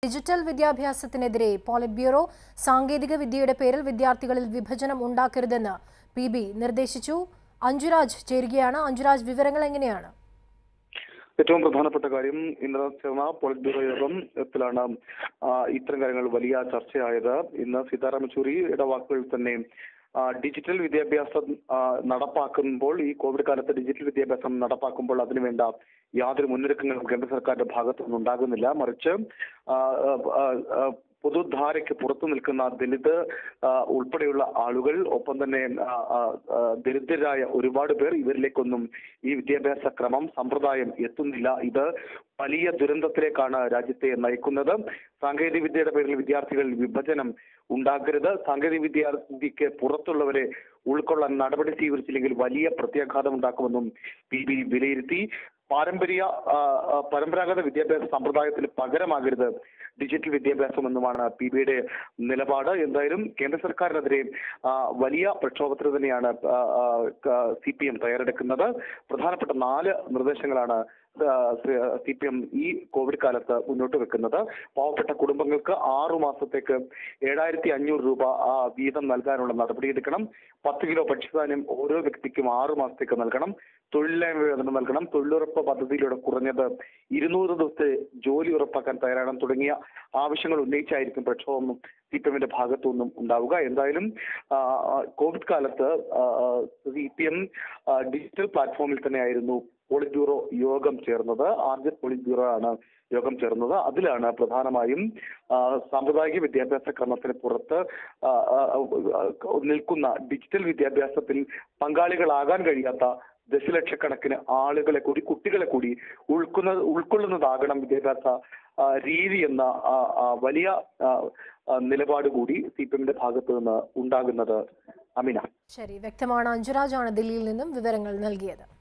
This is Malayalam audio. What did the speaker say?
ഡിജിറ്റൽ വിദ്യാഭ്യാസത്തിനെതിരെ പോളിറ്റ് ബ്യൂറോ സാങ്കേതിക വിദ്യയുടെ പേരിൽ വിദ്യാർത്ഥികളിൽ വിഭജനം ഉണ്ടാക്കരുതെന്ന് പി ബി നിർദ്ദേശിച്ചു അഞ്ജുരാജ് ചേരുകയാണ് അഞ്ജുരാജ് വിവരങ്ങൾ എങ്ങനെയാണ് ഏറ്റവും പ്രധാനപ്പെട്ട കാര്യം ഇന്നലെ ചേർന്ന പോളിറ്റ് ബ്യൂറോ യോഗത്തിലാണ് ആ, ഇത്തരം കാര്യങ്ങൾ വലിയ ചർച്ചയായത് ഇന്ന് സീതാറാം യെച്ചൂരിയുടെ വാക്കുകളിൽ തന്നെ ആ, ഡിജിറ്റൽ വിദ്യാഭ്യാസം ആ, നടപ്പാക്കുമ്പോൾ ഈ കോവിഡ് കാലത്ത് ഡിജിറ്റൽ വിദ്യാഭ്യാസം നടപ്പാക്കുമ്പോൾ അതിനുവേണ്ട യാതൊരു മുന്നൊരുക്കങ്ങളും കേന്ദ്ര സർക്കാരിന്റെ ഭാഗത്തു നിന്നുണ്ടാകുന്നില്ല മറിച്ച് ആ, ആ, ആ, പൊതുധാരയ്ക്ക് പുറത്തു നിൽക്കുന്ന ദലിത് ആ, ഉൾപ്പെടെയുള്ള ആളുകൾ ഒപ്പം തന്നെ ആ, ആ, ആ, ദരിദ്രരായ ഒരുപാട് പേർ ഇവരിലേക്കൊന്നും ഈ വിദ്യാഭ്യാസ ക്രമം സമ്പ്രദായം എത്തുന്നില്ല ഇത് വലിയ ദുരന്തത്തിലേക്കാണ് രാജ്യത്തെ നയിക്കുന്നത് സാങ്കേതിക വിദ്യയുടെ പേരിൽ വിദ്യാർത്ഥികളിൽ വിഭജനം ഉണ്ടാകരുത് സാങ്കേതിക വിദ്യാർത്ഥിക്ക് പുറത്തുള്ളവരെ ഉൾക്കൊള്ളാൻ നടപടി സ്വീകരിച്ചില്ലെങ്കിൽ വലിയ പ്രത്യാഘാതം ഉണ്ടാക്കുമെന്നും പി ബി വിലയിരുത്തി പാരമ്പര്യ ആ, ആ, പരമ്പരാഗത വിദ്യാഭ്യാസ സമ്പ്രദായത്തിന് പകരമാകരുത് ഡിജിറ്റൽ വിദ്യാഭ്യാസം എന്നുമാണ് പി ബിയുടെ നിലപാട് എന്തായാലും കേന്ദ്ര സർക്കാരിനെതിരെ ആ, വലിയ പ്രക്ഷോഭത്തിന് തന്നെയാണ് സി പി എം തയ്യാറെടുക്കുന്നത് പ്രധാനപ്പെട്ട നാല് നിർദ്ദേശങ്ങളാണ് സി പി എം ഈ കോവിഡ് കാലത്ത് മുന്നോട്ട് വെക്കുന്നത് പാവപ്പെട്ട കുടുംബങ്ങൾക്ക് ആറു മാസത്തേക്ക് ഏഴായിരത്തി അഞ്ഞൂറ് രൂപ ആ, വീതം നൽകാനുള്ള നടപടിയെടുക്കണം പത്ത് കിലോ ഭക്ഷ്യധാന്യം ഓരോ വ്യക്തിക്കും ആറു മാസത്തേക്ക് നൽകണം തൊഴിലില്ലായ്മ വേതനം നൽകണം തൊഴിലുറപ്പ് പദ്ധതിയിലൂടെ കുറഞ്ഞത് ഇരുന്നൂറ് ദിവസത്തെ ജോലി ഉറപ്പാക്കാൻ തയ്യാറാകണം തുടങ്ങിയ ആവശ്യങ്ങൾ ഉന്നയിച്ചായിരിക്കും പ്രക്ഷോഭം സി പി എമ്മിന്റെ ഭാഗത്തു നിന്നും ഉണ്ടാവുക എന്തായാലും ആ, ആ, കോവിഡ് കാലത്ത് സി പി എം ഡിജിറ്റൽ പ്ലാറ്റ്ഫോമിൽ തന്നെയായിരുന്നു പോളിറ്റ് ബ്യൂറോ യോഗം ചേർന്നത് ആദ്യ പോളിറ്റ് ബ്യൂറോ ആണ് യോഗം ചേർന്നത് അതിലാണ് പ്രധാനമായും ആ, സാമ്പ്രദായിക വിദ്യാഭ്യാസ ക്രമത്തിന് പുറത്ത് ആ, ആ, ആ, നിൽക്കുന്ന ഡിജിറ്റൽ വിദ്യാഭ്യാസത്തിൽ പങ്കാളികളാകാൻ കഴിയാത്ത ദശലക്ഷക്കണക്കിന് ആളുകളെ കൂടി കുട്ടികളെ കൂടി ഉൾക്കുന്ന ഉൾക്കൊള്ളുന്നതാകണം വിദ്യാഭ്യാസ ആ, രീതി എന്ന ആ, ആ, വലിയ ആ, ആ, നിലപാട് കൂടി സി പി എമ്മിന്റെ ഭാഗത്ത് നിന്ന് ഉണ്ടാകുന്നത് അമിന ശരി വ്യക്തമാണ് അഞ്ജുരാജാണ് ദില്ലിയിൽ നിന്നും വിവരങ്ങൾ നൽകിയത്